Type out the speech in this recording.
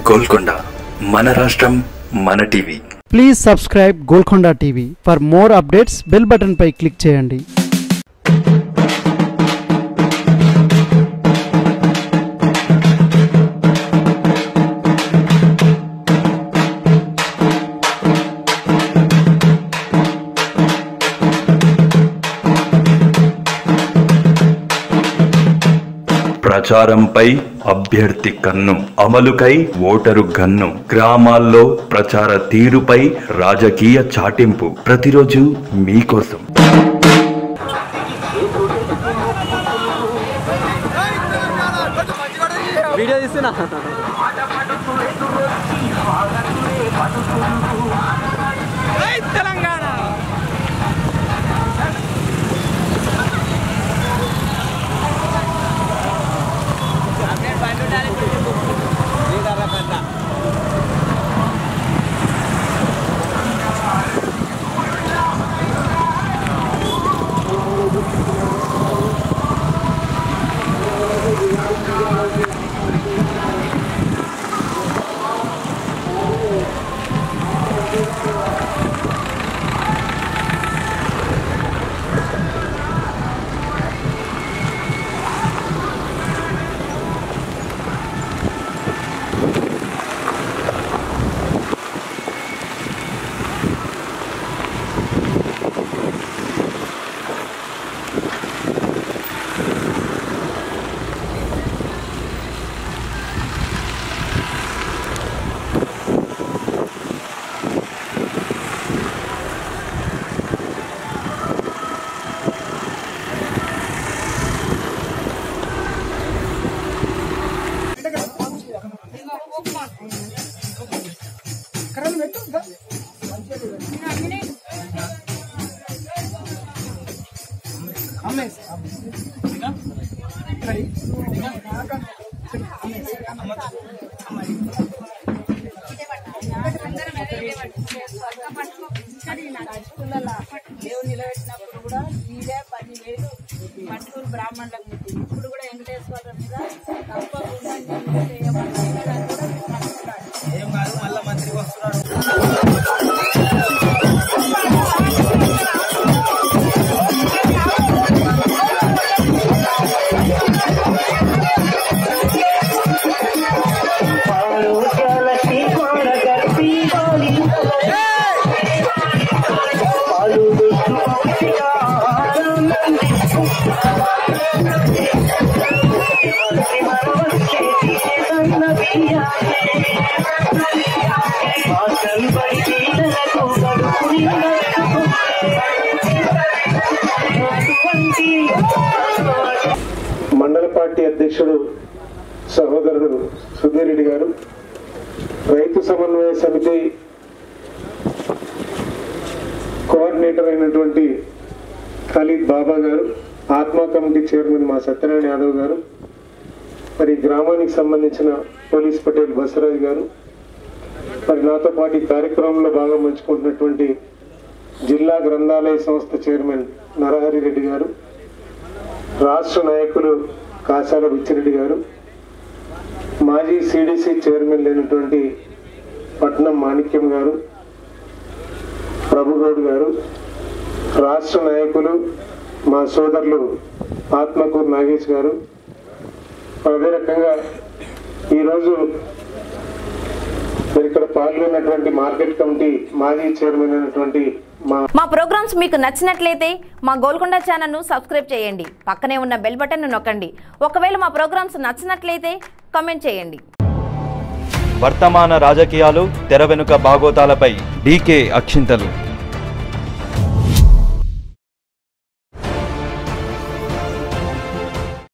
గోల్కొండ మన రాష్ట్రం మన TV please subscribe Golconda TV for more updates bell button పై క్లిక్ చేయండి ప్రచారంపై అభ్యర్థి కన్ను అమలుకై ఓటరు గన్ను గ్రామాల్లో ప్రచార తీరుపై రాజకీయ చాటింపు ప్రతిరోజు మీకోసం వీడియో తీస్తున్నా తెలంగాణ దేవుడు నిలబెట్టినప్పుడు కూడా వీడే పదివేలు పట్టుకుని బ్రాహ్మణులకు పెట్టింది ఇప్పుడు కూడా వెంకటేశ్వర మీద తప్పకుండా నేను చేయమని దాన్ని కూడా మీరు కనుక్కోండి. మండల పార్టీ అధ్యక్షుడు సహోదరుడు సుధీర్ రెడ్డి గారు రైతు సమన్వయ సమితి కోఆర్డినేటర్ అయినటువంటి ఖలీద్ బాబా గారు ఆత్మా కమిటీ చైర్మన్ మా సత్యనారాయణ యాదవ్ గారు మరి గ్రామానికి సంబంధించిన పోలీస్ పటేల్ బసరాజ్ గారు మరి నాతో పాటు ఈ కార్యక్రమంలో భాగం పంచుకుంటున్నటువంటి జిల్లా గ్రంథాలయ సంస్థ చైర్మన్ నరహరి రెడ్డి గారు రాష్ట్ర నాయకులు కాసాల బుచ్చిరెడ్డి గారు మాజీ సిడిసి చైర్మన్ లేనటువంటి పట్నం మాణిక్యం గారు ప్రభుగౌడ్ గారు రాష్ట్ర నాయకులు మా సోదరులు ఆత్మకూరు నాగేష్ గారు అదే రకంగా ఈరోజు మరి ఇక్కడ పాల్గొన్నటువంటి మార్కెట్ కమిటీ మాజీ చైర్మన్ అయినటువంటి మా మా ప్రోగ్రామ్స్ మీకు నచ్చినట్లయితే మా గోల్కొండ ఛానల్ను సబ్స్క్రైబ్ చేయండి పక్కనే ఉన్న బెల్ బటన్ను నొక్కండి ఒకవేళ మా ప్రోగ్రామ్స్ నచ్చినట్లయితే కామెంట్ చేయండి వర్తమాన రాజకీయాలు తెర వెనుక బాగోతాలపై డీకే అక్షింతలు